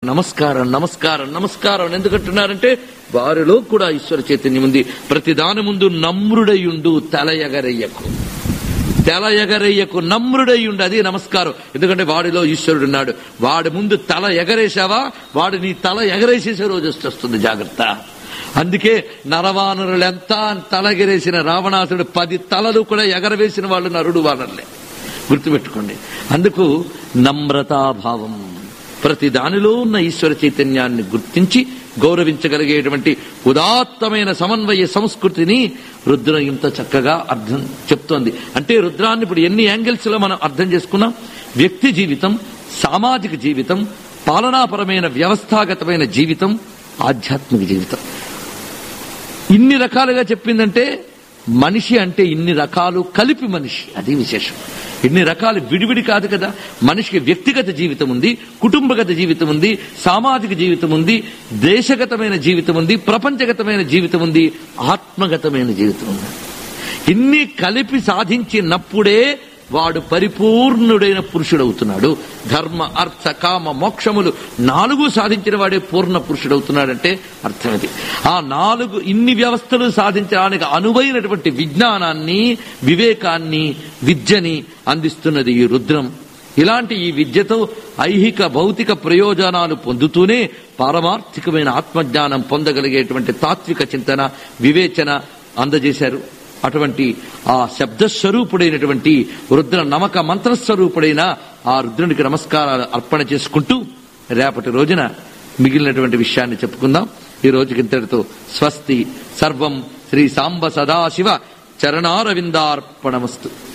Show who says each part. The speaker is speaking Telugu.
Speaker 1: నమస్కారం నమస్కారం నమస్కారం అని ఎందుకంటున్నారంటే వారిలో కూడా ఈశ్వర చైతన్యం ఉంది ప్రతి దాని ముందు నమ్రుడయుండు తల ఎగరయ్యకు తల ఎగరయ్యకు నమ్రుడయ్యుండు అది నమస్కారం ఎందుకంటే వాడిలో ఈశ్వరుడు ఉన్నాడు వాడి ముందు తల ఎగరేశావా వాడు నీ తల ఎగరేసేసే రోజు వస్తుంది జాగ్రత్త అందుకే నరవానరులెంత తల ఎగరేసిన రావణాసుడు పది తలలు కూడా ఎగరవేసిన వాళ్ళు నరుడు వానరులే గుర్తుపెట్టుకోండి అందుకు నమ్రతాభావం ప్రతి దానిలో ఉన్న ఈశ్వర చైతన్యాన్ని గుర్తించి గౌరవించగలిగేటువంటి ఉదాత్తమైన సమన్వయ సంస్కృతిని రుద్రం ఇంత చక్కగా అర్థం చెప్తోంది అంటే రుద్రాన్ని ఇప్పుడు ఎన్ని యాంగిల్స్ లో మనం అర్థం చేసుకున్నాం వ్యక్తి జీవితం సామాజిక జీవితం పాలనాపరమైన వ్యవస్థాగతమైన జీవితం ఆధ్యాత్మిక జీవితం ఇన్ని రకాలుగా చెప్పిందంటే మనిషి అంటే ఇన్ని రకాలు కలిపి మనిషి అది విశేషం ఇన్ని రకాలు విడివిడి కాదు కదా మనిషికి వ్యక్తిగత జీవితం ఉంది కుటుంబగత జీవితం ఉంది సామాజిక జీవితం ఉంది దేశగతమైన జీవితం ఉంది ప్రపంచగతమైన జీవితం ఉంది ఆత్మగతమైన జీవితం ఉంది ఇన్ని కలిపి సాధించినప్పుడే వాడు పరిపూర్ణుడైన పురుషుడవుతున్నాడు ధర్మ అర్థ కామ మోక్షములు నాలుగు సాధించిన వాడే పూర్ణ పురుషుడవుతున్నాడంటే అర్థం ఇది ఆ నాలుగు ఇన్ని వ్యవస్థలు సాధించడానికి అనువైనటువంటి విజ్ఞానాన్ని వివేకాన్ని విద్యని అందిస్తున్నది ఈ రుద్రం ఇలాంటి ఈ విద్యతో ఐహిక భౌతిక ప్రయోజనాలు పొందుతూనే పారమార్థికమైన ఆత్మజ్ఞానం పొందగలిగేటువంటి తాత్విక చింతన వివేచన అందజేశారు అటువంటి ఆ శబ్దస్వరూపుడైనటువంటి రుద్ర నమక మంత్రస్వరూపుడైన ఆ రుద్రునికి నమస్కారాలు అర్పణ చేసుకుంటూ రేపటి రోజున మిగిలినటువంటి విషయాన్ని చెప్పుకుందాం ఈ రోజుకి ఇంతటితో స్వస్తి సర్వం శ్రీ సాంబ సదాశివ చరణారవిందార్పణమస్తు